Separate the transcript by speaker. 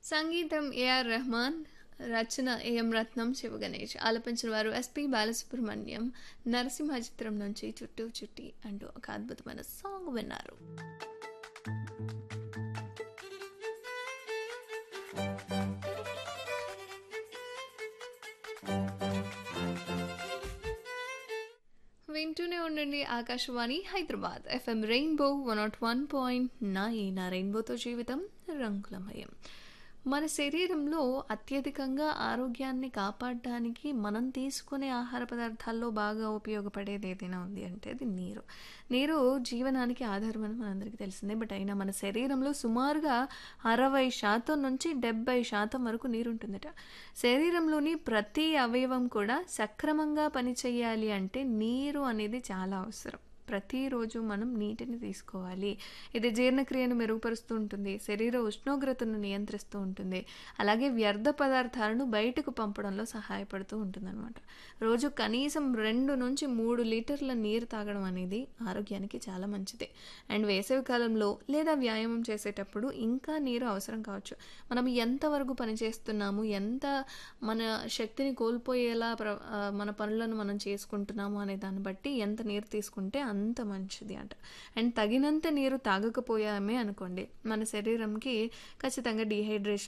Speaker 1: సంగీతం ఏఆర్ రెహమాన్ రచన ఏఎం రత్నం శివగణేష్ ఆలపించిన వారు ఎస్పి బాలసుబ్రహ్మణ్యం నరసింహ చిత్రం నుంచి చుట్టూ చుట్టి అంటూ ఒక అద్భుతమైన సాంగ్ విన్నారు వింటూనే ఉండండి Akashvani Hyderabad FM rainbow one nought one point nine ఆ రెయిన్బోతో జీవితం రంగులమయం మన శరీరంలో అత్యధికంగా ఆరోగ్యాన్ని కాపాడడానికి మనం తీసుకునే ఆహార పదార్థాల్లో బాగా ఉపయోగపడేది ఏదైనా ఉంది అంటే అది నీరు నీరు జీవనానికి ఆధారం అని మనందరికీ తెలిసిందే బట్ అయినా మన శరీరంలో సుమారుగా అరవై శాతం నుంచి డెబ్బై శాతం వరకు నీరు ఉంటుందట శరీరంలోని ప్రతి అవయవం కూడా సక్రమంగా పనిచేయాలి అంటే నీరు అనేది చాలా అవసరం ప్రతిరోజు మనం నీటిని తీసుకోవాలి ఇది జీర్ణక్రియను మెరుగుపరుస్తూ ఉంటుంది శరీర ఉష్ణోగ్రతను నియంత్రిస్తూ ఉంటుంది అలాగే వ్యర్థ పదార్థాలను బయటకు పంపడంలో సహాయపడుతూ ఉంటుందన్నమాట రోజు కనీసం రెండు నుంచి మూడు లీటర్ల నీరు తాగడం అనేది ఆరోగ్యానికి చాలా మంచిది అండ్ వేసవి కాలంలో లేదా వ్యాయామం చేసేటప్పుడు ఇంకా నీరు అవసరం కావచ్చు మనం ఎంతవరకు పనిచేస్తున్నాము ఎంత మన శక్తిని కోల్పోయేలా ప్ర మన పనులను మనం చేసుకుంటున్నాము అనే దాన్ని బట్టి ఎంత నీరు తీసుకుంటే అంత మంచిది అంట అండ్ తగినంత నీరు తాగకపోయామే అనుకోండి మన శరీరంకి ఖచ్చితంగా డీహైడ్రేషన్